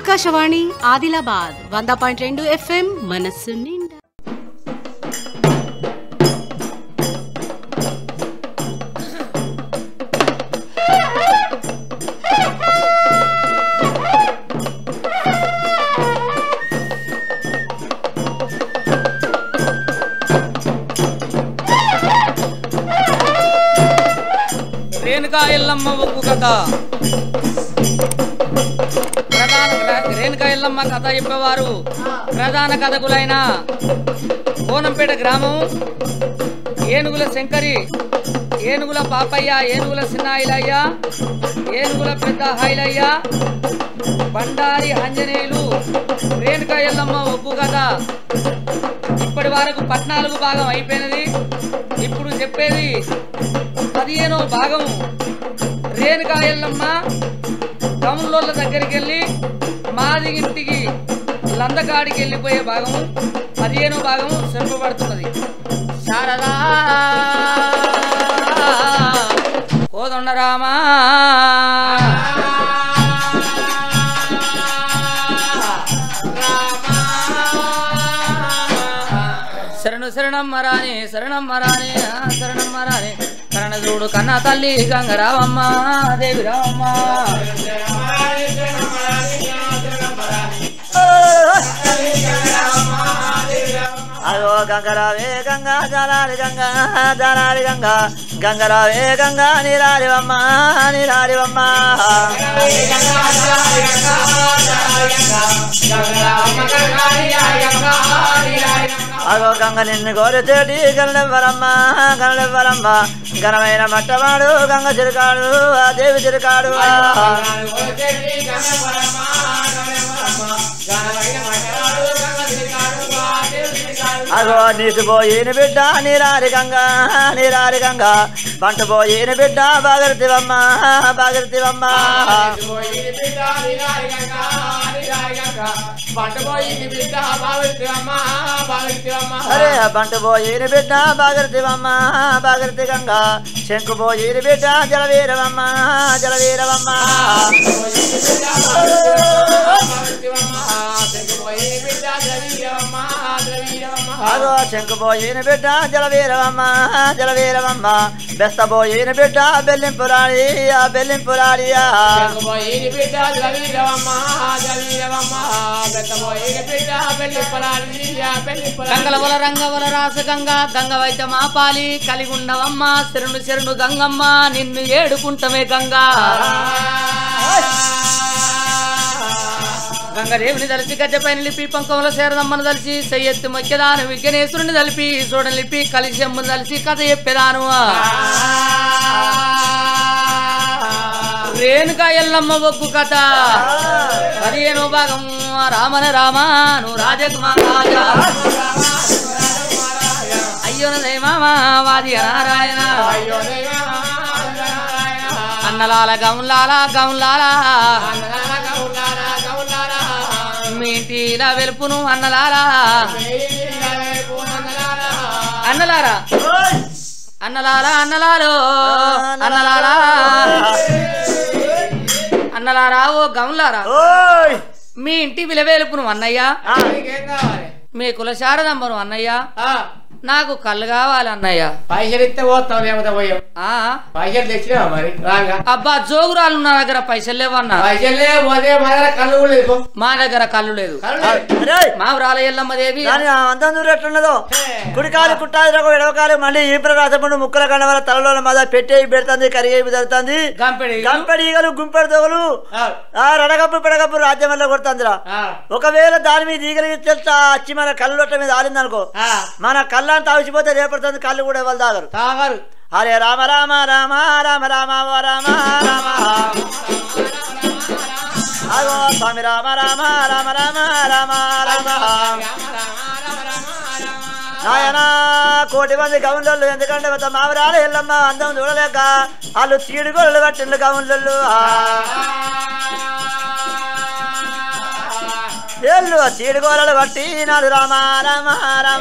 ఆకాశవాణి ఆదిలాబాద్ వంద పాయింట్ రెండు ఎఫ్ఎం మనస్సు నిండా రేణుకా ఎల్లమ్మ ఒగ్గు కథ ప్రధాన రేణుకా ఎల్లమ్మ కథ చెప్పేవారు ప్రధాన కథకులైన కోనంపేట గ్రామం ఏనుగుల శంకరి ఏనుగుల పాపయ్య ఏనుగుల చిన్నాయిలయ్య ఏనుగుల పెద్ద హైలయ్య బండారి ఆంజనేయులు రేణుకా ఎల్లమ్మ ఒగ్గు కథ ఇప్పటి వరకు పద్నాలుగు భాగం అయిపోయినది ఇప్పుడు చెప్పేది పదిహేనో భాగం రేణుకా ఎల్లమ్మ కములోళ్ళ దగ్గరికి వెళ్ళి మాది ఇంటికి లందకాడికి వెళ్ళిపోయే భాగము పదిహేనో భాగము చెప్పబడుతున్నది శారదా కోదండరామా శరణు శరణం మరాని శరణం మరాని ఆ శరణం మరాని కరణ చూడు కన్న తల్లి గంగరావమ్మ దేవి రావమ్మ అదో గంగరావే గంగా జలాలి గంగా జలాలి గంగా గంగరావే గంగా నీరారివమ్మ నీరారివమ్మ అదో గంగ నిన్ను కోరితేటి గనలెవ్వరమ్మ గనలెవ్వరమ్మ ఘనమైన మట్టవాడు గంగ చిరుకాడు ఆ దేవి చిరుకాడు అగో నీసిపోయిన బిడ్డ నీరారి గంగా నీరారి గంగా పంట పోయిన బిడ్డ బాగరితివమ్మ బాగరితివమ్మ అరే పంట పోయిన బిడ్డ బాగరితివమ్మ బాగరితి గంగా శంకు పోయిన బిడ్డ జలవీరవమ్మ జలవీరవమ్మ అగో శంకు పోయిన బిడ్డ జలవీరవమ్మ జలవీరవమ్మ బెస్త పోయిన బిడ్డ బెల్లింపురాడి ఆ బెల్లింపురాడియా గంగలవల రంగవల రాస గంగ గంగ వైద్య మాపాలి కలిగుండవమ్మ శరణు శరణు గంగమ్మ నిన్ను ఏడుకుంటమే గంగా గంగదేవుని తలిసి గద్దెపైన లిపి పంకముల శారదమ్మను తలిసి సయ్యత్తు మధ్యదాను విఘ్నేశ్వరుని తలిపి చూడలిపి కలిసి అమ్మను తలిసి కథ చెప్పేదాను రేణుకా ఎల్లమ్మ ఒగ్గు కథ పదిహేనో భాగం రామన రామాను రాజకుమార్ రాజా అయ్యో మామా వాది నారాయణ అన్నలాల గౌన్లాల గౌన్లాల మీ ఇంటిలా వెలుపును అన్నలారా అన్నలారా అన్నలారా అన్నలాలో అన్నలారా అన్నలారా ఓ గౌన్లారా ఓయ్ మీ ఇంటి విలవేలుపును అన్నయ్య ఆ, మీ కుల శారదమ్మను అన్నయ్య నాకు కళ్ళు కావాలి అన్నయ్య పైసలు ఇస్తే పోతాం లేకపోతే పోయాం ఆ పైసలు తెచ్చినా మరి రాగా అబ్బా జోగురాలు నా దగ్గర పైసలు లేవన్నా పైసలే పోతే మన దగ్గర కళ్ళు కూడా లేదు మా దగ్గర కళ్ళు లేదు కళ్ళు ఆ, లేదు. రేయ్, మా వ్రాల ఎల్లమ్మ దేవి దాని అందం దూరం ఎట్లున్నదో కుడికాలు కుట్టాది రకం ఎడవకాలు మళ్ళీ ఈపుర రాసపండు ముక్కల కండ వల్ల తలలో మద పెట్టేయి పెడుతుంది కరిగేవి జరుగుతుంది గంపెడి గంపెడి ఈగలు గుంపెడు తోగలు ఆ, ఆ రడగప్పు పెడగప్పు రాజ్యం వల్ల కొడుతుందిరా ఆ, ఒకవేళ దాని మీద ఈగలు తెలుసా వచ్చి మన కళ్ళొట్ట మీద ఆలిందనుకో ఆ, మన కళ్ళని తాగిసిపోతే రేపడుతుంది కళ్ళు కూడా ఎవరు తాగరు తాగరు హరే రామ రామ రామ రామ రామ ఓ రామ రామ అగో స్వామి రామ రామ రామ రామ రామ రామ నాయనా కోటి మంది గౌన్లు ఎందుకంటే మొత్తం మామరాలు ఎల్లమ్మ అందం చూడలేక వాళ్ళు చీడుగోళ్ళు కట్టిండ్రు గౌన్లు ఎల్లు చీడుగోళ్ళు కట్టి నాడు రామ రామ రామ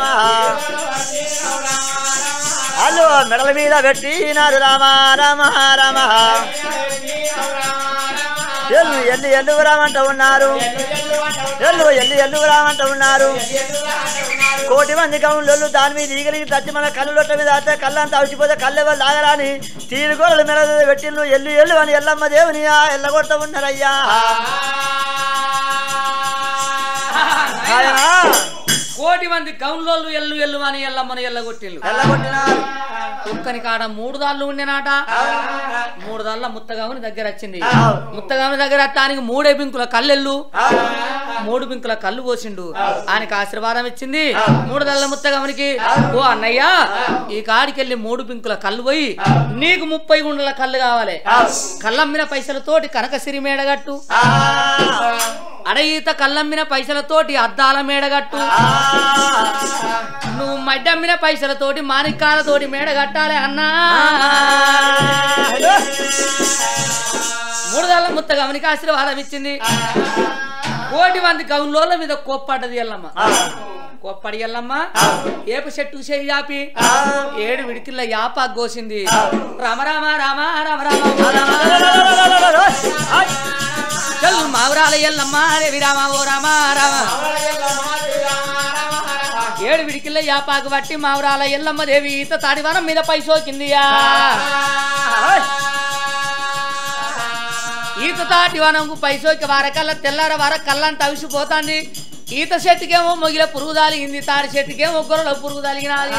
వాళ్ళు మెడల మీద పెట్టినారు రామ రామ రామ ఎల్లు ఎల్లు ఎల్లు రామంట ఉన్నారు ఎల్లు ఎల్లు ఎల్లు రామంట ఉన్నారు కోటి మంది కవులు దాని మీద ఈగలిగి తచ్చి మన కళ్ళు లొట్ట మీద ఆడితే కళ్ళంతా అవిచిపోతే కళ్ళు ఎవరు లాగరాని తీరు గోడలు మెడ పెట్టిల్లు ఎల్లు ఎల్లు అని ఎల్లమ్మ దేవుని ఆ ఎల్లగొట్ట ఉన్నారయ్యా ఆయన కోటి మంది గౌన్లోళ్ళు ఎల్లు ఎల్లు అని ఎల్లమ్మని ఎల్లగొట్టిల్లు ఎల్లగొట్టినారు కుక్కని కాడ మూడు దాళ్ళు ఉండేనాట మూడు దాళ్ళ ముత్తగాముని దగ్గర వచ్చింది అవును. ముత్తగాముని దగ్గర అత్తానికి మూడే బింకుల కళ్ళెళ్ళు మూడు బింకుల కళ్ళు పోసిండు ఆయనకి ఆశీర్వాదం ఇచ్చింది మూడు దళ్ళ ముత్తగామునికి ఓ అన్నయ్య ఈ కాడికెళ్ళి మూడు బింకుల కళ్ళు పోయి నీకు ముప్పై గుండెల కళ్ళు కావాలి కళ్ళమ్మిన పైసలతోటి కనక సిరి మేడగట్టు అడగీత కళ్ళమ్మిన పైసలతోటి అద్దాల మేడగట్టు నువ్వు మడ్డమ్మిన పైసలతోటి మాణిక్కాలతోటి మేడ కట్టాలి అన్నా మూడు దళ్ళ ముత్త గమనికి ఆశీర్వాదం ఇచ్చింది కోటి మంది గౌన్లోల మీద కోప్పడ్డది ఎల్లమ్మ కోప్పడి ఎల్లమ్మ ఏపు చెట్టు చేయి యాపి ఏడు విడికిళ్ళ యాప గోసింది రామ రామ రామ రామ రామ ఓ రామ చల్ మావురాల ఎల్లమ్మ రేవి రామ ఓ రామ రామ ఏడు విడికిళ్ళ యాపాకు బట్టి మావురాల ఎల్లమ్మ దేవి ఈత తాడివనం మీద పై సోకిందియా ఈత తాటి వనంకు పై సోకి వారకల్లా తెల్లార వార కళ్ళంత అవిసిపోతాంది ఈత చెట్టుకేమో మొగిల పురుగు దాలిగింది తాడి చెట్టుకేమో గొర్రెల పురుగు దాలిగినది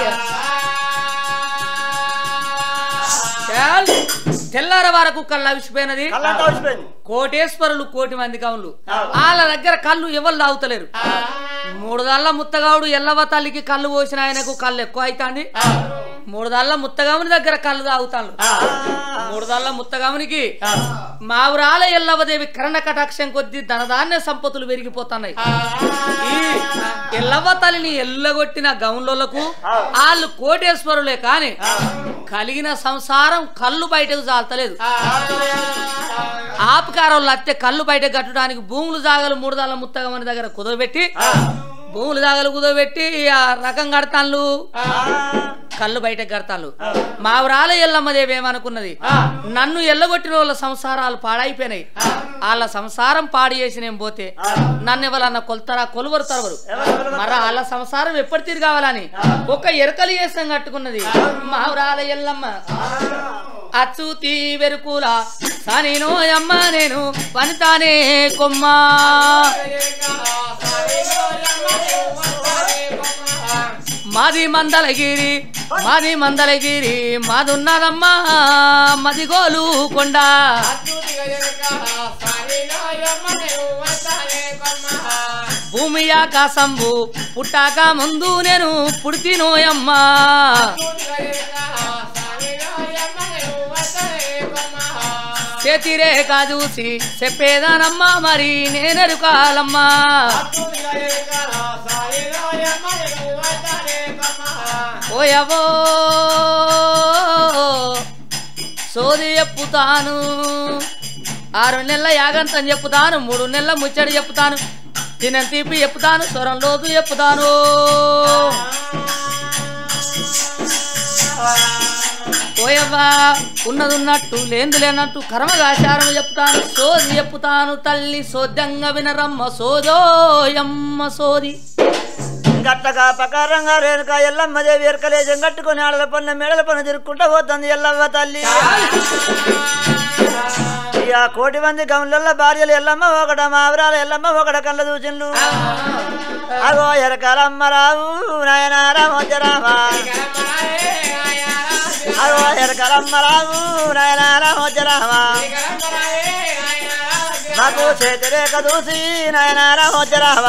చాల్. తెల్లార వరకు కళ్ళు అవిసిపోయినది కళ్ళంతా వచ్చిపోయింది కోటేశ్వరులు కోటి మంది కవులు వాళ్ళ దగ్గర కళ్ళు ఎవరు తాగుతలేరు మూడు దళ్ళ ముత్తగావుడు ఎల్లవ తల్లికి కళ్ళు పోసిన ఆయనకు కళ్ళు ఎక్కువ అవుతాంది మూడు దళ్ళ ముత్తగాముని దగ్గర కళ్ళు తాగుతాను మూడు దళ్ళ ముత్తగామునికి మావురాల ఎల్లవదేవి కరణ కటాక్షం కొద్దీ ధనధాన్య సంపత్తులు పెరిగిపోతున్నాయి ఈ ఎల్లవ తల్లిని ఎల్లగొట్టిన గౌన్లకు వాళ్ళు కోటేశ్వరులే కాని కలిగిన సంసారం కళ్ళు బయటకు చాలతలేదు ఆపకారంలో అత్తే కళ్ళు బయట కట్టడానికి భూములు జాగలు మూడు దాళ్ళ ముత్తగమని దగ్గర కుదవబెట్టి భూములు జాగలు కుదవబెట్టి ఆ రకం కడతాళ్ళు కళ్ళు బయట కడతాళ్ళు మావురాల ఎల్లమ్మదేవి ఏమనుకున్నది నన్ను ఎల్లగొట్టిన వాళ్ళ సంసారాలు పాడైపోయినాయి వాళ్ళ సంసారం పాడు చేసి నేను పోతే నన్ను ఎవరన్నా కొలుతారా కొలువరు తరవరు మరి వాళ్ళ సంసారం ఎప్పటి తిరిగి కావాలని ఒక ఎరకలు చేసం కట్టుకున్నది మావురాల ఎల్లమ్మ అచ్చుతి వెరుకుల సనినో అమ్మ నేను పనితానే కొమ్మా మాది మందలగిరి మాది మందలగిరి మాదున్నదమ్మా మదిగోలు కొండ భూమి ఆకాశంబు పుట్టాక ముందు నేను పుడితినోయమ్మా చేతిరేఖ చూసి చెప్పేదానమ్మా మరి నేనెరుకాలమ్మా ఓయవో సోది చెప్పుతాను ఆరు నెలల యాగంతం చెప్పుతాను మూడు నెలల ముచ్చడి చెప్పుతాను తిన తీపి చెప్పుతాను స్వరం లోతు చెప్పుతాను ఓయవ్వా ఉన్నది ఉన్నట్టు లేంది లేనట్టు కర్మగాచారం చెప్తాను సోది చెప్పుతాను తల్లి సోద్యంగా వినరమ్మ సోదోయమ్మ సోది గట్టగా పకారంగా రేణుక ఎల్లమ్మ దేవి ఎరకలేజం కట్టుకుని ఆడల పన్న మెడల పన్ను తిరుక్కుంటా పోతుంది ఎల్లమ్మ తల్లి ఇక కోటి మంది గౌన్ల భార్యలు ఎల్లమ్మ ఒకట మావరాల ఎల్లమ్మ ఒకట కళ్ళ దూచిండ్లు అగో ఎరకలమ్మ రావు నాయన రామోజరామ అగో ఎరకలమ్మ రావు నాయన రామోజరామ నాకు చేతిరేఖ దూసి నాయన రామోజరామ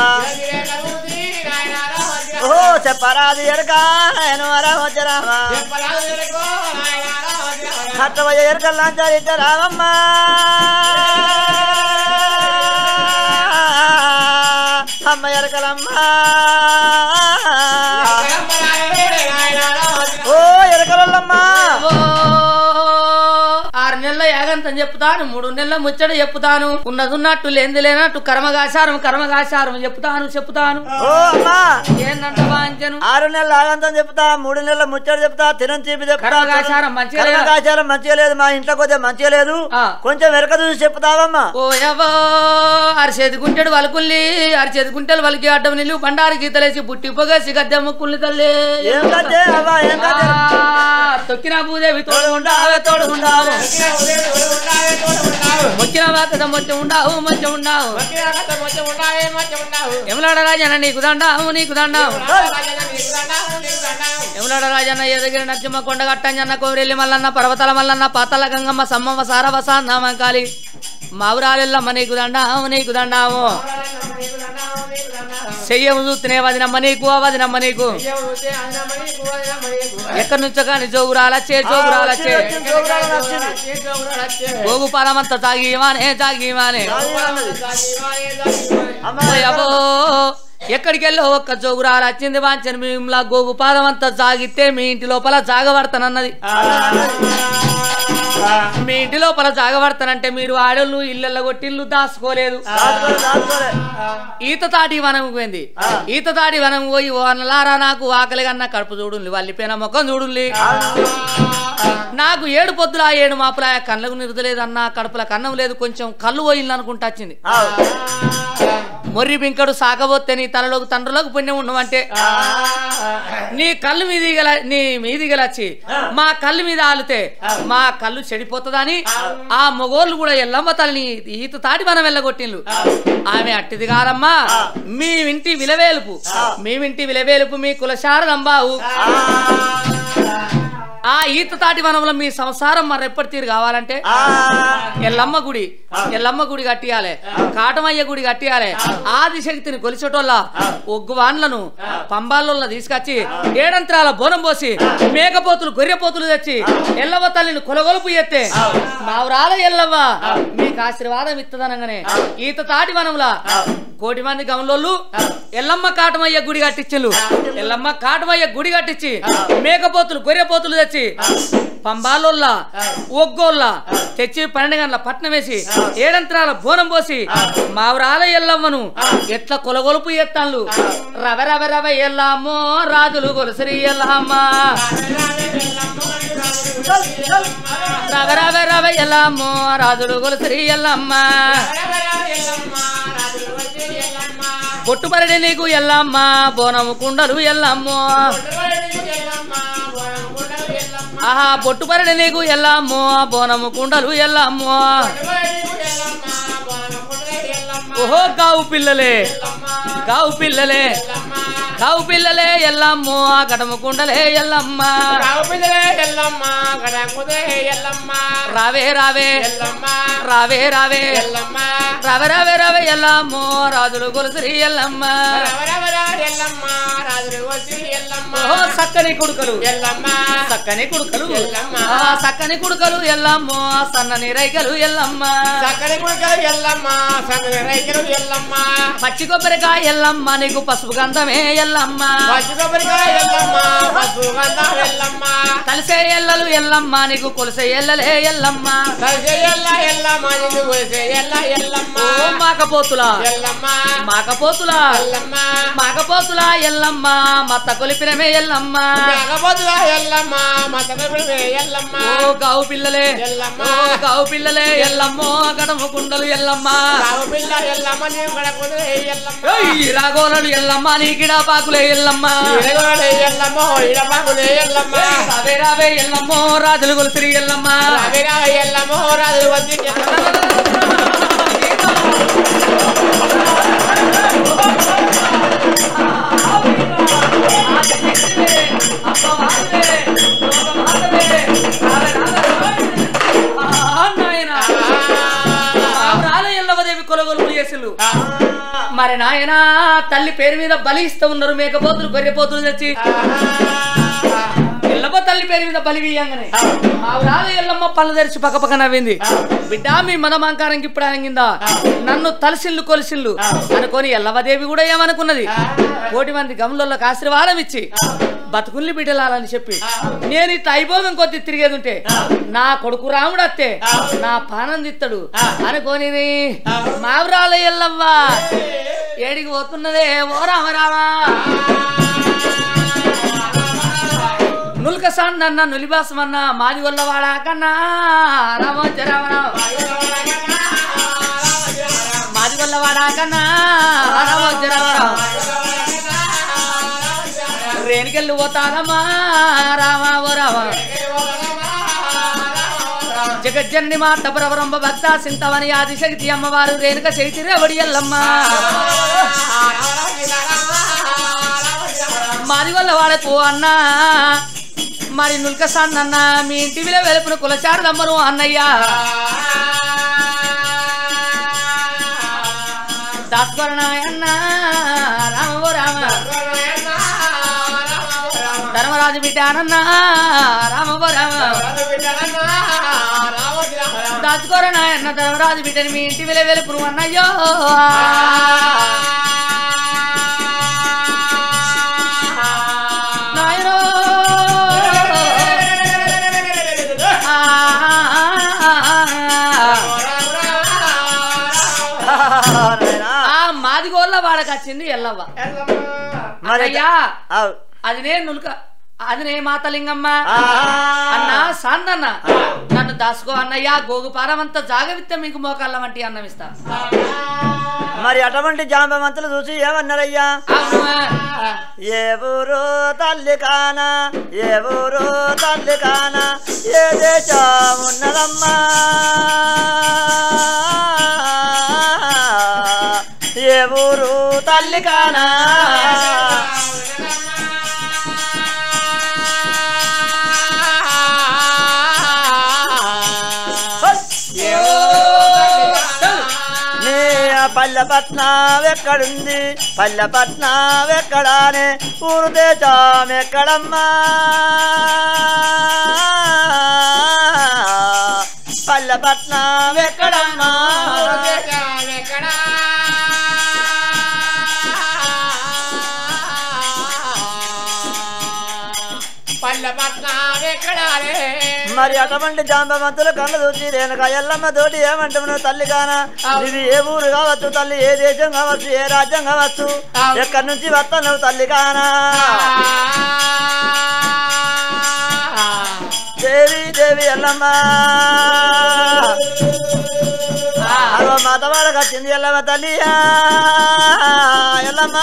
ఓ చెప్పరాదు ఎరక నాయన రామోజరామ కట్టవయ్య ఎరకల్లాంచారిట రామమ్మ అమ్మ ఎరకలమ్మ ఓ ఎరకలమ్మ ఓ, ఆరు నెలల యాగంత నెలలాగంతం చెప్తాను మూడు నెలల ముచ్చట చెప్తాను ఉన్నదున్నట్టు లేంది లేనట్టు కర్మగాచారం కర్మగాచారం చెప్తాను చెప్తాను ఓ అమ్మా ఏందంట వాంచను ఆరు నెలలు ఆగంతం చెప్తా మూడు నెలల ముచ్చట చెప్తా తినం తీపి చెప్తా కర్మగాచారం మంచిగా లేదా? కర్మగాచారం మంచిగా లేదు మా ఇంట్లో కొద్దిగా మంచిగా లేదు ఆ. కొంచెం వెనక చూసి చెప్తావమ్మా ఓ ఎవో అరిచేది గుంటెడు వలుకుల్లి అరిచేది గుంటెలు వలికి అడ్డం నీళ్ళు బండారు గీతలేసి బుట్టి పొగేసి గద్దె ముక్కుల్ని తల్లి ఏం కదే అవ్వా ఏం కదే ఆ, తొక్కిన భూదేవి తోడు ఉండావే తోడు ఉండావు మొక్కిన వాకద మొత్తం ఉండావు మంచి ఉండావు ఎమలాడ రాజన్న నీకు దండావు నీకు దండావు ఎమలాడ రాజన్న ఎదగిరి నరసింహ కొండ గట్టంజన్న కోరెల్లి మల్లన్న పర్వతాల మల్లన్న పాతల గంగమ్మ సమ్మమ్మ సారవస నామంకాలి మావురాలెల్లమ్మ నీకు దండావు నీకు దండావు చెయ్యము చూస్తేనే వదినమ్మ నీకు వదినమ్మ నీకు ఎక్కడి నుంచో కానీ జోగురాలచ్చే జోగురాలచ్చే గోగు పాలమంతా తాగివానే తాగివానే అమ్మా అబ్బో ఎక్కడికి వెళ్ళో ఒక్క జోగురాలు వచ్చింది వాంచని మేములా గోగు పాదం అంతా జాగితే మీ ఇంటి లోపల జాగబడతానన్నది మీ ఇంటి లోపల జాగబడతానంటే మీరు ఆడోళ్ళు ఇళ్ళల్లో కొట్టిల్లు దాచుకోలేదు దాచుకోలే, దాచుకోలే. ఈత తాటి వనం పోయింది ఈత తాటి వనం పోయి ఓ అన్నలారా నాకు ఆకలి కన్నా కడుపు చూడుంది వాళ్ళిపోయిన ముఖం చూడుంది నాకు ఏడు పొద్దుల ఏడు మాపుల కళ్ళకు నిరుదలేదన్నా కడుపుల కన్నం లేదు కొంచెం కళ్ళు పోయింది అనుకుంటా వచ్చింది ఆవ్. మొర్రి బింకడు సాగబోతే నీ తలలోకి తండ్రులకు పుణ్యం ఉండమంటే నీ కళ్ళు మీది గల నీ మీది గలచ్చి మా కళ్ళు మీద ఆలితే మా కళ్ళు చెడిపోతుందని ఆ మొగోళ్ళు కూడా ఎల్లమ్మ తల్లిని ఈత తాటి మనం వెళ్ళగొట్టిండ్లు ఆమె అట్టిది కాదమ్మా మీ ఇంటి విలవేలుపు మీ ఇంటి విలవేలుపు మీ కులశారదంబావు ఆ ఈత తాటి వనంలో మీ సంసారం మరి ఎప్పటి తీరు కావాలంటే ఆ. ఎల్లమ్మ గుడి ఎల్లమ్మ గుడి కట్టియాలి కాటమయ్య గుడి కట్టియాలి ఆదిశక్తిని కొలిచేటోళ్ళ ఒగ్గు వాన్లను పంబాలలో తీసుకొచ్చి ఏడంత్రాల బోనం పోసి మేకపోతులు గొర్రెపోతులు తెచ్చి ఎల్లమ్మ తల్లిని కొలగొలుపు ఎత్తే మావురాల ఎల్లవ్వ మీకు ఆశీర్వాదం ఇత్తదనగానే ఈత తాటి వనంలా కోటి మంది గమలోళ్ళు ఎల్లమ్మ కాటమయ్య గుడి కట్టించు ఎల్లమ్మ కాటమయ్య గుడి కట్టించి మేకపోతులు గొర్రెపోతులు తెచ్చి పంబాలోల్లా ఒగ్గోళ్ళ తెచ్చి పన్నెండు గంటల పట్నం వేసి ఏడంతరాల బోనం పోసి మావరాల ఎల్లమ్మను ఎట్లా కొలగొలుపు ఎత్తాళ్ళు రవ రవ రవ ఎల్లమ్మో రాజులు గొలుసరి ఎల్లమ్మ రవ రవ రవ ఎల్లమ్మో రాజులు గొలుసరి ఎల్లమ్మ పొట్టుపరడి నీకు ఎల్లమ్మ బోనము కుండలు ఎల్లమ్మో ఆహా బొట్టుపరడి నీకు ఎల్లమ్మో బోనము కుండలు ఎల్లమ్మో ఓహో గావు పిల్లలే గావు పిల్లలే గావు పిల్లలే ఎల్లమ్మో గడము కుండలే ఎల్లమ్మ రావే రావే రావే రావే రావే రావే రావే ఎల్లమ్మో రాజులు గొలుసరి ఎల్లమ్మ ఓహో చక్కని కొడుకలు చక్కని కొడుకలు ఎల్లమ్మ. ఆ చక్కని కొడుకలు ఎల్లమ్మో సన్నని రైకలు ఎల్లమ్మ పచ్చి కొబ్బరికాయ ఎల్లమ్మ నీకు పసుపు గంధమే ఎల్లమ్మ కలిసే ఎల్లలు ఎల్లమ్మ నీకు కొలిసే ఎల్లలే ఎల్లమ్మ ఓ మాకపోతుల మాకపోతుల మాకపోతుల ఎల్లమ్మ మత్త కొలిపినమే ఎల్లమ్మ ఓ గావు పిల్లలే ఎల్లమ్మ. ఓ గావు పిల్లలే ఎల్లమ్మో గడము కుండలు ఎల్లమ్మ ఏయ్, రాగోలలు ఎల్లమ్మ నీ గిడాపాకులే ఎల్లమ్మ రావే రావే ఎల్లమ్మో రాజులు గొలుసిరి ఎల్లమ్మ ఎల్లవదేవి కొలగొలుపు చేసిల్లు మరి నాయనా తల్లి పేరు మీద బలి ఇస్తూ ఉన్నారు మేకపోతులు గొర్రెపోతులు తెచ్చి ఎల్లమ్మ తల్లి పేరు మీద బలి వీయంగానే మా ఊరాలు ఎల్లమ్మ పళ్ళు తెరిచి పక్క పక్క నవ్వింది బిడ్డ మీ మనమాంకారంకి ఇప్పుడు ఆగిందా నన్ను తలసిల్లు కొలిసిల్లు అనుకొని ఎల్లవదేవి కూడా ఏమనుకున్నది కోటి మంది గమనులకు ఆశీర్వాదం ఇచ్చి బతుకుల్ని బిడ్డలాలని చెప్పి నేను ఇట్లా అయిపోదాం కొద్ది తిరిగేది ఉంటే నా కొడుకు రాముడు అత్తే నా పానం తిత్తడు అనుకొని మావురాల ఎల్లవ్వ ఏడికి పోతున్నదే ఓ రామ రామా నుల్క సాందన్న నులిబాసమన్న మాది గొల్లవాడా కన్నా రామోజ రామ రామ మాది గొల్లవాడా కన్నా రామోజ రామ రామ రేణికెళ్ళి పోతానమ్మా రామ ఓ రామ జగజ్జన్ని మాత ప్రవరంభ భక్త సింతవని ఆదిశక్తి అమ్మవారు రేణుక చైతి రెవడి ఎల్లమ్మ మాది వల్ల వాడకు అన్నా మరి నుల్క సన్నన్న మీ ఇంటి విల వెలుపున కులచారదమ్మను అన్నయ్య దాస్కరణాయన్న రామ ఓ రామ ధర్మరాజు బిడ్డానన్న రామ ఓ రామ దాచుకోరనాయన్న ధర్మరాజు బిడ్డని మీ ఇంటి విల వెలుపును అన్నయ్యో నాయనో నాయనా. ఆ మాదిగోళ్ళ వాడకి వచ్చింది ఎల్లవ్వ మరి అయ్యా అవ్. అది నే నులుక అది నే మాతలింగమ్మ ఆ. అన్న సాందన్న నన్ను దాసుకో అన్నయ్య గోగుపారమంతా జాగవిత్త మీకు మోకాళ్ళ వంటి అన్నం ఇస్తా మరి అటువంటి జాంబవంతులు చూసి ఏమన్నారయ్యా అవును. ఏ ఊరు తల్లి కాన ఏ ఊరు తల్లి కాన ఏ దేశం ఉన్నదమ్మా ఏ ఊరు తల్లి కాన నీ పల్లెపట్నం ఎక్కడుంది పల్లెపట్నం ఎక్కడానే ఊరు దేశం ఎక్కడమ్మా పల్లెపట్నం ఎక్కడమ్మా మరి అటువంటి జాంబవంతులు కళ్ళు చూసి రేణుక ఎల్లమ్మ తోటి ఏమంటాము తల్లి కానా ఇది ఏ ఊరు కావచ్చు తల్లి ఏ దేశం కావచ్చు ఏ రాజ్యం కావచ్చు ఎక్కడి నుంచి వస్తావు తల్లి కానా దేవి దేవి ఎల్లమ్మ అగో మాతవాడకు వచ్చింది ఎల్లమ్మ తల్లి ఎల్లమ్మ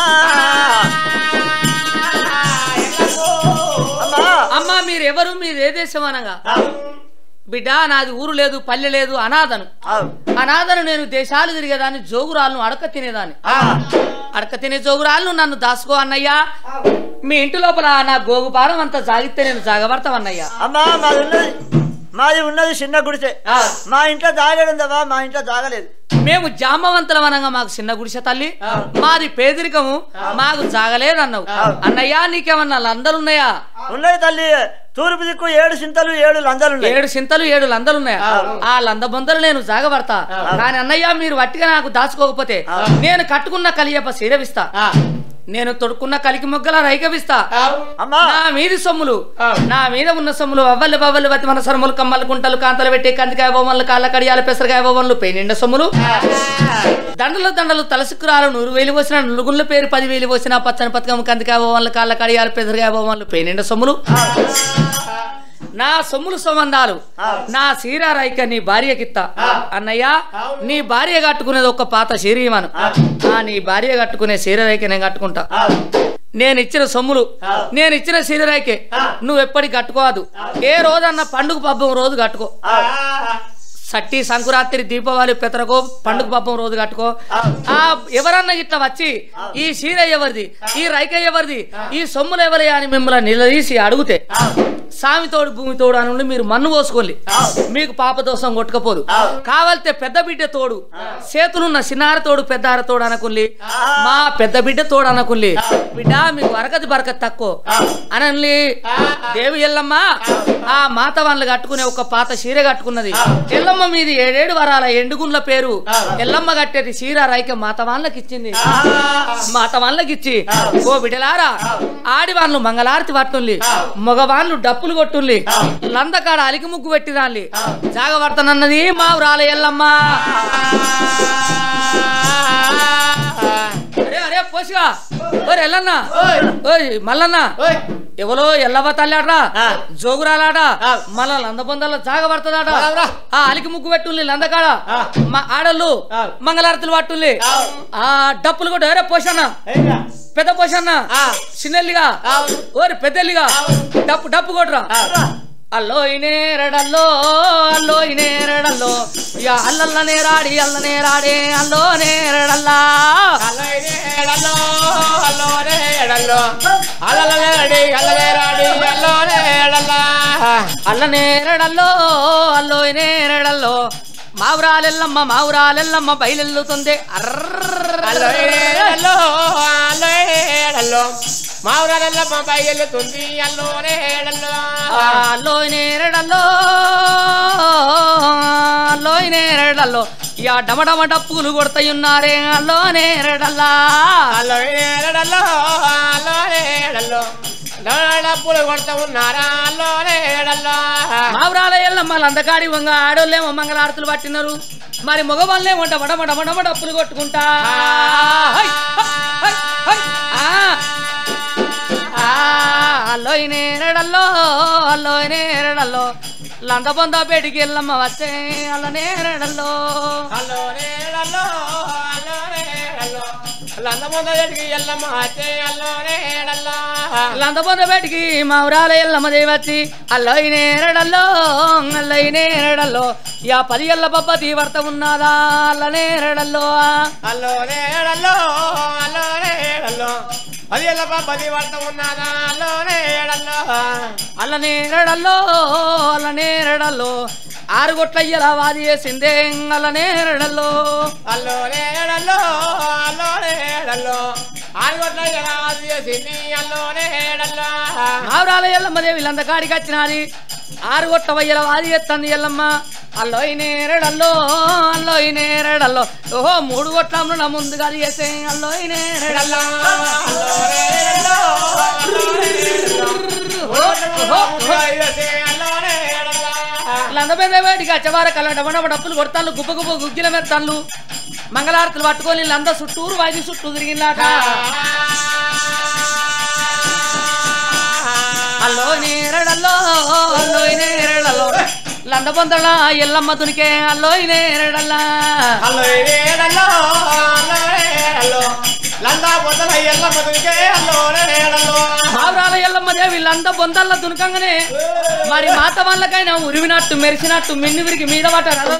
అమ్మా అమ్మా మీరు ఎవరు మీరు ఏ దేశం అనగా బిడ్డ నాది ఊరు లేదు పల్లె లేదు అనాథను అవ్. అనాథను నేను దేశాలు తిరిగేదాన్ని జోగురాలను అడక తినేదాన్ని ఆ. అడక తినే జోగురాలను నన్ను దాసుకో అన్నయ్యా మీ ఇంటి లోపల నా గోగుపారం అంతా జాగితే నేను జాగబడతామన్నయ్యా అమ్మా మాది ఉన్నది మాది ఉన్నది చిన్న గుడిసె ఆ. మా ఇంట్లో జాగడుందవా మా ఇంట్లో జాగలేదు మేము జామవంతులం అనగా మాకు చిన్న గుడిసె తల్లి మాది పేదరికము మాకు జాగలేదన్నావు అన్నయ్యా నీకేమన్నా లందలున్నాయా ఉన్నది తల్లి తూర్పు దిక్కు ఏడు చింతలు ఏడు లంజలు ఉన్నాయి ఏడు సింతలు ఏడు లందలున్నాయా ఆ లంద బొందలు నేను జాగబడతా కానీ అన్నయ్య మీరు వట్టిగా నాకు దాచుకోకపోతే నేను కట్టుకున్న కలియప్ప సీరవిస్తా నేను తొడుక్కున్న కలికి మొగ్గల రైకవిస్తా అమ్మా నా మీది సొమ్ములు నా మీద ఉన్న సొమ్ములు అవ్వలు బవ్వలు వతి మన సొమ్ములు కమ్మలు కుంటలు కాంతలు పెట్టి కందికాయ బొమ్మలు కాళ్ళ కడియాలు పెసరకాయ బొమ్మలు పెయినిండ సొమ్ములు దండలు దండలు తలసుకురాలు నూరు వేలు పోసిన నులుగుళ్ళ పేరు పది వేలు పోసిన పచ్చని పథకం కందికాయ బొమ్మలు కాళ్ళ కడియాలు పెసరకాయ బొమ్మలు పెయినిండ సొమ్ములు నా సొమ్ములు సంబంధాలు నా సీరా రైక నీ భార్యకిత్తా అన్నయ్య నీ భార్య కట్టుకునేది ఒక పాత సీరియమను ఆ నీ భార్య కట్టుకునే సీర రైక నేను కట్టుకుంటా నేను ఇచ్చిన సొమ్ములు నేను ఇచ్చిన సీరరాయికే నువ్వు ఎప్పటికి కట్టుకోవద్దు ఏ రోజన్న పండుగ పబ్బం రోజు కట్టుకో సట్టి సంకురాత్రి దీపావళి పెతరకో పండుగ పాపం రోజు కట్టుకో ఆ ఎవరన్నా ఇట్లా వచ్చి ఈ చీర ఎవరిది ఈ రైక ఎవరిది ఈ సొమ్ములు ఎవరి అని మిమ్మల్ని నిలదీసి అడిగితే సామితోడు భూమితోడు అని ఉండి మీరు మన్ను పోసుకోండి మీకు పాప దోషం కొట్టకపోదు కావాలితే పెద్ద బిడ్డ తోడు చేతులున్న చిన్నార తోడు పెద్ద ఆర తోడు అనకుల్లి మా పెద్ద బిడ్డ తోడు అనకుల్లి బిడ్డ మీకు వరకతి బరకతి తక్కువ అనండి దేవి ఎల్లమ్మ ఆ మాత వాళ్ళు కట్టుకునే ఒక పాత చీర కట్టుకున్నది ఎల్లమ్మ మీది ఏడేడు వరాల ఎండుగుండ్ల పేరు ఎల్లమ్మ కట్టేది చీర రైక మాత వాళ్ళకి ఇచ్చింది మాత వాళ్ళకి ఇచ్చి ఓ బిడ్డలారా ఆడి వాళ్ళు మంగళారతి పట్టుండి మగవాళ్ళు డప్పులు కొట్టుండి లందకాడ అలికి ముగ్గు పెట్టి రాలి జాగవర్తనన్నది మా ఊరాల ఎల్లమ్మ అరే అరే పోసిగా ఓరే ఎల్లన్న ఓయ్ మల్లన్న ఓయ్ ఎవరో ఎల్లవ తల్లాడ్రా ఆ. జోగురాలాడ ఆ. మళ్ళా లందబొందల జాగబడుతుందాడ రావురా. ఆ అలికి ముగ్గు పెట్టుండి లందకాడ ఆ. మా ఆడళ్ళు ఆ. మంగళారతులు పట్టుండి అవును. ఆ డప్పులు కూడా ఎవరే పోషన్న ఏంగా? పెద్ద పోషన్న ఆ. చిన్నెల్లిగా అవును. ఓరి పెద్దెల్లిగా డప్పు డప్పు కొట్రా అల్లో ఇనేరడల్లో అల్లో ఇనేరడల్లో ఇక అల్లల్లనే రాడి అల్లనే రాడే అల్లో నేరడల్లా అల్లో ఇదే ఎడల్లో, అల్లో రే ఎడల్లో. అల్లలే రెడీ, అల్లలే రాడి, అల్లోనే ఎడల్లా. అల్లనేరడల్లో అల్లో నేరడల్లో మావురాలెల్లమ్మ మావురాలెల్లమ్మ బయలెల్లుతుంది అల్లో ఇదే ఎడల్లో, అల్లో ఇదే ఎడల్లో. మా ఊరల్ల మా బయలుతుంది అల్లోనే ఎడల్లో. అల్లో నేరడల్లో అల్లో నేరడల్లో ఇక డమడమ డప్పులు కొడతాయున్నారే అల్లో నేరడల్లా అల్లో ఇదే ఎడల్లో, అల్లోనే ఎడల్లో. డబ్బులు కొడతా ఉన్నారా అల్లోనే ఎడల్లో. మావురాల ఎల్లమ్మ లందకాడి వంగ ఆడోళ్ళేమో మంగళారతులు పట్టినారు మరి మగవాళ్ళేమో డమడ డమడ డమడ డప్పులు కొట్టుకుంటా హై, హై, హై, ఆ. ఆ, అల్లోయ్ నేరడల్లో అల్లోయ్ నేరడల్లో లంద బొంద బేటికి ఎల్లమ్మ వచ్చే అల్ల నేరడల్లో అల్లోనే ఎడల్లో, అల్లోనే ఎడల్లో. లందముంద ఎడికి ఎల్లమ్మ అచ్చే అల్లోనే ఎడల్లో. లంద బొంద బేటికి మావురాల ఎల్లమ్మ దేవచ్చి అల్లోయ్ నేరడల్లో అల్లోయ్ నేరడల్లో యా పది ఎల్ల బబ్బతి వర్త ఉన్నదా అల్ల నేరడల్లో అల్లోనే ఎడల్లో, అల్లోనే ఎడల్లో. అది ఎల్ల పది వర్త ఉన్నదా అల్లోనే ఎడల్లో. అల్ల నేరడల్లో అల్ల నేరడల్లో ఆరు గొట్ల ఇలా వాది చేసిందే అల్ల నేరడల్లో అల్లోనే ఎడల్లో, అల్లోనే ఎడల్లో. ఆరుగొట్ల ఎలా చేసింది అల్లోనే ఎడల్లో. ఆవురాల ఎల్లమ్మ దేవి లంద కాడికి వచ్చినది ఆరు గొట్ల వయ్యల వాది చేస్తుంది ఎల్లమ్మ అల్లోయ్ నేరడల్లో అల్లోయ్ నేరడల్లో ఓహో మూడు గొట్ల అమ్మున ముందుగా చేసే అల్లోయ్ నేరడల్లో అల్లోనే ఎడల్లో, అల్లోనే ఎడల్లో. ఓహో, ఓహో. అల్లోనే ఎడల్లో. లంద పెద్ద వేడికి అచ్చవార కళ్ళ డబ్బు డప్పులు కొడతాళ్ళు గుబ్బ గుబ్బ గుగ్గిల మెత్తాళ్ళు మంగళారతులు పట్టుకొని లంద చుట్టూరు వాగి చుట్టూ తిరిగినాక అల్లో నేరడల్లో అల్లో నేరడల్లో లంద పొందల ఎల్లమ్మ తునికే అల్లో నేరడల్లా అల్లోనే ఎడల్లో, అల్లోనే ఎడల్లో. లందా పొద్దున ఎల్ల మధుకే అల్లోనే ఎడల్లో. మావరాల ఎల్లమ్మ దేవి లంద బొందల్ల తునకంగానే మరి మాత వాళ్ళకైనా ఉరివినట్టు మెరిసినట్టు మిన్ని విరికి మీద పట్టారు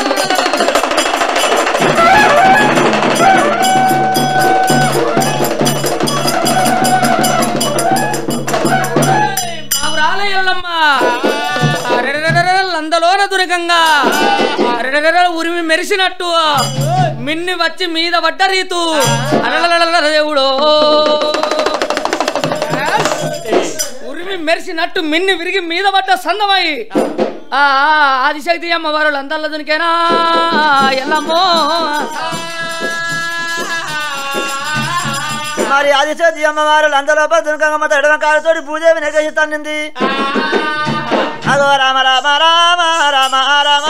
మావరాల ఎల్లమ్మ అరెరెరెరెరె లందలోన దురకంగా అరెరెరెరె ఉరిమి మెరిసినట్టు మిన్ని వచ్చి మీద పడ్డ రీతు అలలలల దేవుడో ఉరిమి మెరిసినట్టు మిన్ని విరిగి మీద పడ్డ సందమై ఆ ఆ, ఆదిశక్తి అమ్మవారు లందల్ల దునికేనా ఎల్లమ్మో మరి ఆదిశక్తి అమ్మవారు లందలోపల దునకంగమ్మ ఎడమ కాలుతోటి భూదేవి నెగసిస్తానింది అగో రామ రామ రామ రామ రామ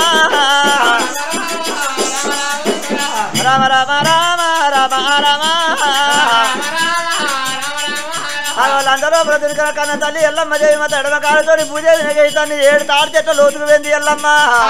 రామ రామ రామ రామ రామ అగో లందలోపల దునకన కన్న తల్లి ఎల్లమ్మ దేవి మత ఎడమ కాలుతోటి భూదేవి నెగసిస్తాన్ని ఏడు తాడు చెట్ల లోతుకు వెంది ఎల్లమ్మ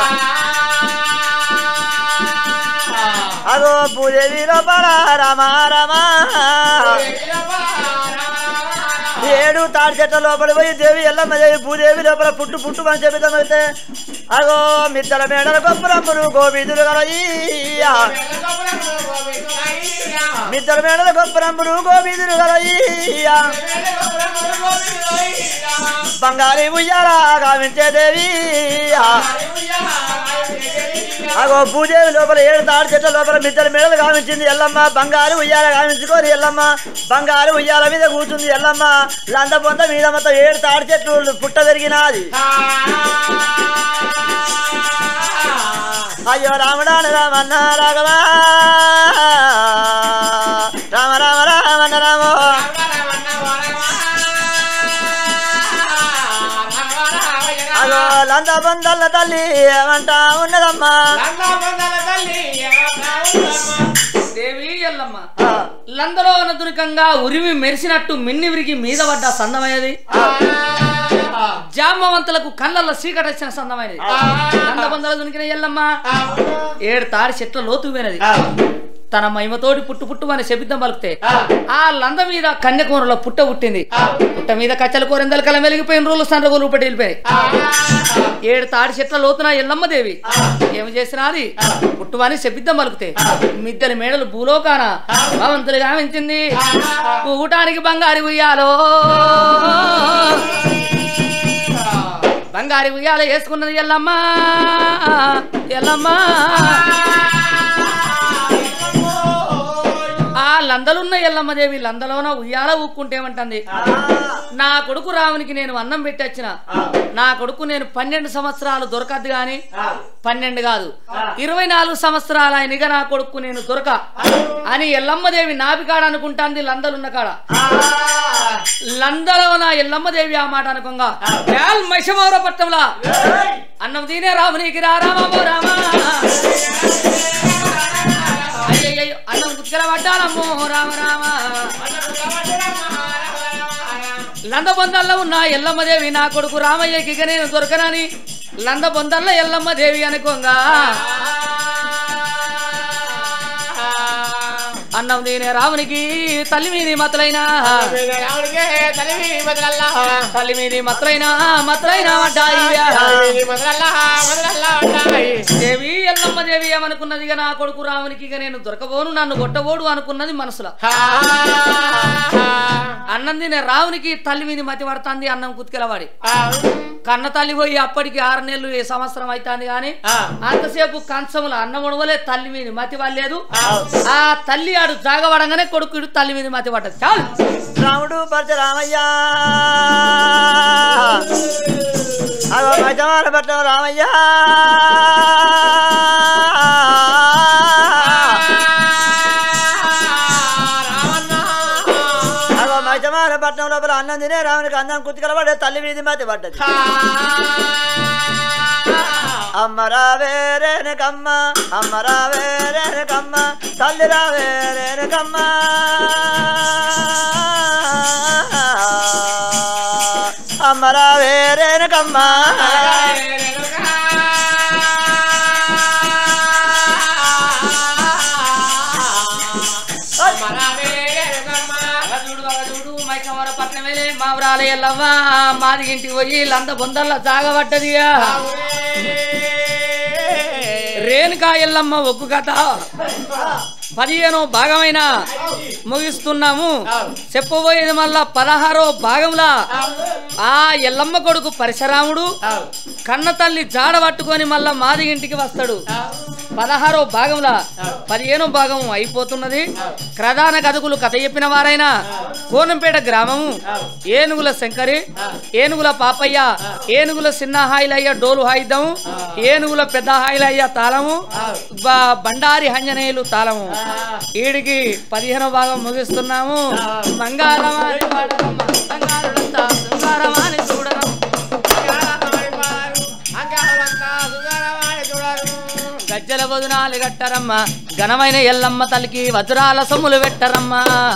అగో భూదేవి లోపల రామ రామ ఏడు తాడి చెట్ల లోపల పోయి దేవి ఎల్లమ్మ దేవి భూదేవి లోపల పుట్టు పుట్టు అని చెబుతామైతే అగో మిద్దల మేడల గొప్పరమ్మలు గోబీదులు గలయ్యా మిద్దల మేడల గొప్పరమ్మలు గోబీదులు గలయ్యా బంగారి ఉయ్యాల గావించే దేవి అగో భూదేవి లోపల ఏడు తాడి చెట్ల లోపల మిద్దల మేడలు గావించింది ఎల్లమ్మ బంగారు ఉయ్యాల గావించుకొని ఎల్లమ్మ బంగారు ఉయ్యాల మీద కూర్చుంది ఎల్లమ్మ లంద పొంద మీద మొత్తం ఏడు తాడి చెట్లు పుట్ట పెరిగినాది అయ్యో రామడాన రామన్న రాఘవా రామ రామ రామన్న రామో అగో లంద బందల్ల తల్లి ఏమంటా ఉన్నదమ్మా దేవి ఎల్లమ్మ ఆ, లందలో నదునికంగా ఉరిమి మెరిసినట్టు మిన్ని విరిగి మీద పడ్డ సందమైనది జామవంతులకు కళ్ళల్లో చీకటి వచ్చిన సందమైనది లందబందల దునికిన ఎల్లమ్మ ఏడు తాడి చెట్ల లోతు పోయినది తన మహిమతోటి పుట్టు పుట్టు అని శబిద్దం పలికితే ఆ లంద మీద కన్యకూరలో పుట్ట పుట్టింది పుట్ట మీద కచ్చల కూరెందల కల వెలిగిపోయిన రోజులు సండ్రగోలు పట్టి వెళ్ళిపోయాయి ఏడు తాడి చెట్ల లోతున ఎల్లమ్మ దేవి ఏమి చేసినది పుట్టువని శబిద్దం పలికితే మిద్దెల మేడలు భూలోకాన భవంతులు గావించింది ఊటానికి బంగారు ఉయ్యాలో బంగారు ఉయ్యాల వేసుకున్నది ఎల్లమ్మ ఎల్లమ్మ ఆ లందలున్న ఎల్లమ్మ దేవి లందలోన ఉయ్యాల ఊక్కుంటేమంటుంది నా కొడుకు రామునికి నేను అన్నం పెట్టొచ్చిన నా కొడుకు నేను పన్నెండు సంవత్సరాలు దొరకద్దు గాని పన్నెండు కాదు ఇరవై నాలుగు సంవత్సరాలు ఆయనగా నా కొడుకు నేను దొరక అని ఎల్లమ్మదేవి నాభికాడ అనుకుంటాంది లందలున్న కాడ లందలో నా ఎల్లమ్మదేవి ఆ మాట అనుకోగా మైషమౌర పట్టంలా అన్నం తినే రామునికి రా రామో రామా అయ్యయ్యో అన్నం కుక్కల పడ్డానమ్మో రామ రామ లందబొందల్లో ఉన్న ఎల్లమ్మదేవి నా కొడుకు రామయ్యకి ఇక నేను దొరకనని లందబొందల్లో ఎల్లమ్మదేవి అనుకోగా అన్నం తినే రామునికి తల్లి మీది మతలైనా తల్లి మీది మతలైనా మతలైనా పడ్డాయ్యా దేవి ఎల్లమ్మ దేవి ఏమనుకున్నది ఇక నా కొడుకు రామునికి ఇక నేను దొరకబోను నన్ను కొట్టబోడు అనుకున్నది మనసులో అన్నం తినే రావునికి తల్లి మీద మతి పడుతుంది అన్నం కుతికెలవాడి కన్న తల్లి పోయి అప్పటికి ఆరు నెలలు ఏ సంవత్సరం అవుతుంది కానీ అంతసేపు కంచములు అన్నం ఉడవలే తల్లి మీద మతి పడలేదు ఆ తల్లి ఆడు జాగబడంగానే కొడుకుడు తల్లి మీద మతి పడ్డది చాలు రాముడు పరశురామయ్యా అగో మజమాన పట్టం రామయ్యా అగో మజమాన పట్టణం లోపల అన్నం తినే రామునికి అన్నం కుతికలబడే తల్లి వీధి మతి పడ్డది అమ్మ రావేరేనకమ్మ అమ్మ రావేరేనకమ్మ తల్లి రావేరేనకమ్మ అమ్మ రావేరేనకమ్మ చూడు బాగా చూడు మైకమర పట్నమేలే మా ఊరాల ఎల్లవ్వ మాది ఇంటికి పోయి లంద బొందల్లా జాగబడ్డదిగా రేణుకా ఎల్లమ్మ ఒగ్గు కథ పదిహేనో భాగమైన ముగిస్తున్నాము చెప్పబోయేది మళ్ళా పదహారో భాగంలా ఆ ఎల్లమ్మ కొడుకు పరశురాముడు కన్న తల్లి జాడ పట్టుకొని మళ్ళా మాది ఇంటికి వస్తాడు పదహారో భాగంలా పదిహేనో భాగం అయిపోతున్నది ప్రధాన కథకులు కథ చెప్పిన వారైనా కోనంపేట గ్రామము ఏనుగుల శంకరి ఏనుగుల పాపయ్య ఏనుగుల చిన్న హాయిలయ్య డోలు హాయిద్దాము ఏనుగుల పెద్ద హాయిలయ్య తాళము బ- బండారి హంజనేయులు తాళము ఈడికి పదిహేనో భాగం ముగిస్తున్నాము మంగాళమాని పాడరమ్మ, బంగారులంతా శృంగారమాని చూడరం గజ్జల వదునాలు గట్టరమ్మ ఘనమైన ఎల్లమ్మ తల్లికి వజ్రాల సొమ్ములు పెట్టరమ్మ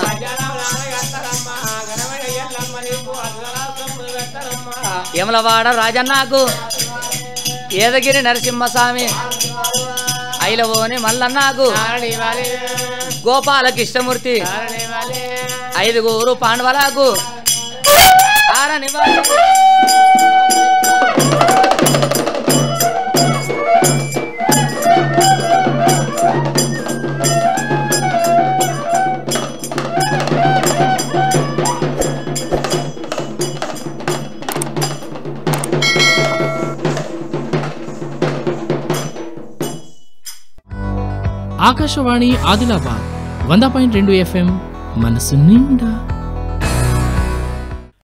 యమలవాడ రాజన్నాకు ఏదగిరి నరసింహస్వామి ఐలవోని మల్లన్నాకు గోపాల కృష్ణమూర్తి ఐదుగురు పాండవలకు ఆరని వారి ఆకాశవాణి ఆదిలాబాద్ వంద పాయింట్ రెండు ఎఫ్ఎం మనసు నిండా